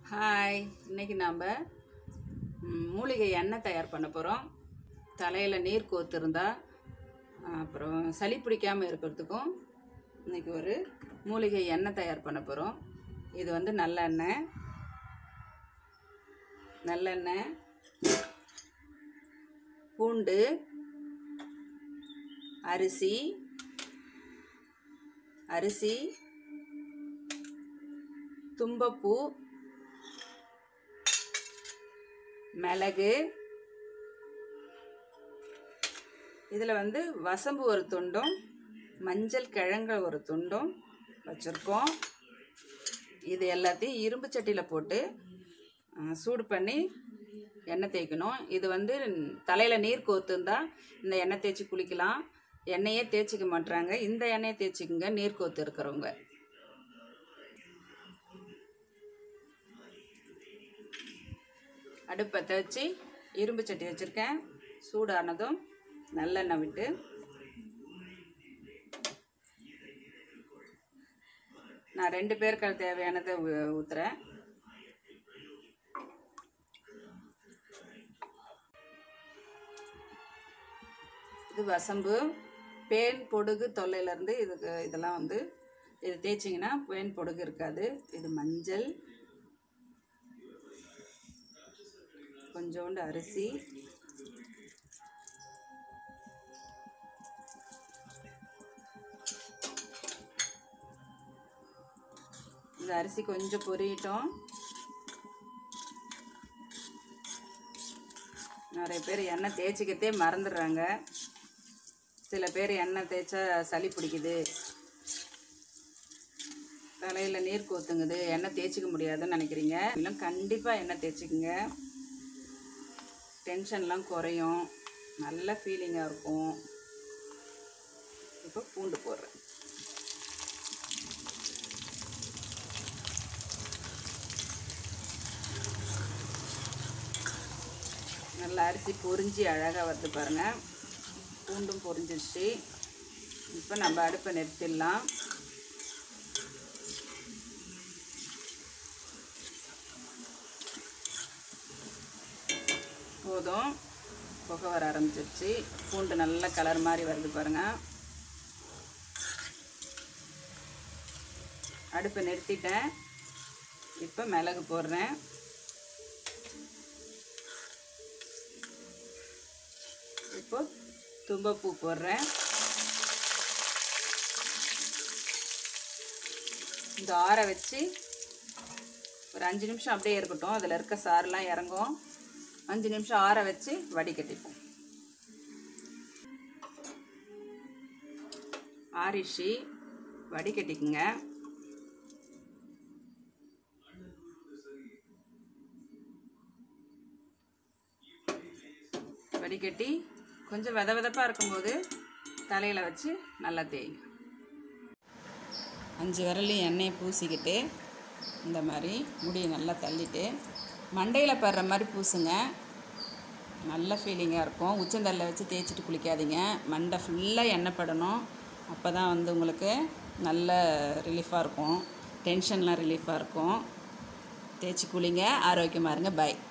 hi இன்னைக்கு நாம் மூலிகை எண்ணெய் தயார் பண்ண போகிறோம் தலையில் நீர் கோத்திருந்தா அப்புறம் சளி பிடிக்காமல் இருக்கிறதுக்கும் இன்னைக்கு ஒரு மூலிகை எண்ணெய் தயார் பண்ண போகிறோம் இது வந்து நல்லெண்ணெய் நல்லெண்ணெய் பூண்டு அரிசி அரிசி தும்பப்பூ மிளகு இதில் வந்து வசம்பு ஒரு துண்டும் மஞ்சள் கிழங்கு ஒரு துண்டும் வச்சுருக்கோம் இது எல்லாத்தையும் இரும்பு சட்டியில் போட்டு ஆ, சூடு பண்ணி எண்ணெய் தேய்க்கணும் இது வந்து தலையில் நீர் கோத்துருந்தா இந்த எண்ணெய் தேய்ச்சி குளிக்கலாம் எண்ணெயே தேய்ச்சிக்க மாட்றாங்க இந்த எண்ணெயை தேய்ச்சிக்குங்க நீர் கோத்து இருக்கிறவங்க அடுப்பத்தை வச்சு இரும்பு சட்டி வச்சுருக்கேன் சூடானதும் நல்லெண்ணெய் விட்டு நான் ரெண்டு பேருக்கு தேவையானதை ஊ- ஊத்துறேன் இது வசம்பு பேன் பொடுகு தொல்லையிலேருந்து இதுக்கு இதெல்லாம் வந்து இது தேய்ச்சிங்கன்னா பேன் பொடுகு இருக்காது இது மஞ்சள் கொஞ்சோண்டு அரிசி இந்த அரிசி கொஞ்சம் பொரியட்டும் நிறைய பேர் எண்ணெய் தேய்ச்சிக்கத்தே மறந்துடுறாங்க சில பேர் எண்ணெய் தேய்ச்சா சளி பிடிக்குது தலையில் நீர் கோத்துங்குது எண்ணெய் தேய்ச்சிக்க முடியாதுன்னு நினைக்கிறீங்க இல்லை கண்டிப்பாக எண்ணெய் தேய்ச்சிக்குங்க டென்ஷன்லாம் குறையும் நல்ல ஃபீலிங்காக இருக்கும் இப்போ பூண்டு போடுறேன் நல்லா அரிசி பொரிஞ்சு அழகாக வருது பாருங்கள் பூண்டும் பொரிஞ்சிருச்சு இப்போ நம்ம அடுப்பை நிறுத்திடலாம் போதும் புகை வர ஆரம்பிச்சிருச்சு பூண்டு நல்ல கலர் மாதிரி வருது பாருங்க அடுப்பை நிறுத்திட்டேன் இப்போ மிளகு போடுறேன் இப்போ தும்பப்பூ போடுறேன் இந்த ஆற வச்சு ஒரு அஞ்சு நிமிஷம் அப்படியே இருக்கட்டும் அதில் இருக்க சாரெலாம் இறங்கும் அஞ்சு நிமிஷம் ஆற வச்சு வடிகட்டிப்போம் ஆரிஷி வடிகட்டிக்குங்க வடிகட்டி கொஞ்சம் வித விதப்பாக இருக்கும்போது தலையில் வச்சு நல்லா தேய்ங்க அஞ்சு விரலையும் எண்ணெயை பூசிக்கிட்டு இந்த மாதிரி முடியை நல்லா தள்ளிட்டு மண்டையில் படுற மாதிரி பூசுங்க நல்ல ஃபீலிங்காக இருக்கும் உச்சந்தல்ல வச்சு தேய்ச்சிட்டு குளிக்காதீங்க மண்டை ஃபுல்லாக எண்ணெய் படணும் அப்போ தான் வந்து உங்களுக்கு நல்ல ரிலீஃபாக இருக்கும் டென்ஷன்லாம் ரிலீஃபாக இருக்கும் தேய்ச்சி குளிங்க ஆரோக்கியமாக இருங்க பை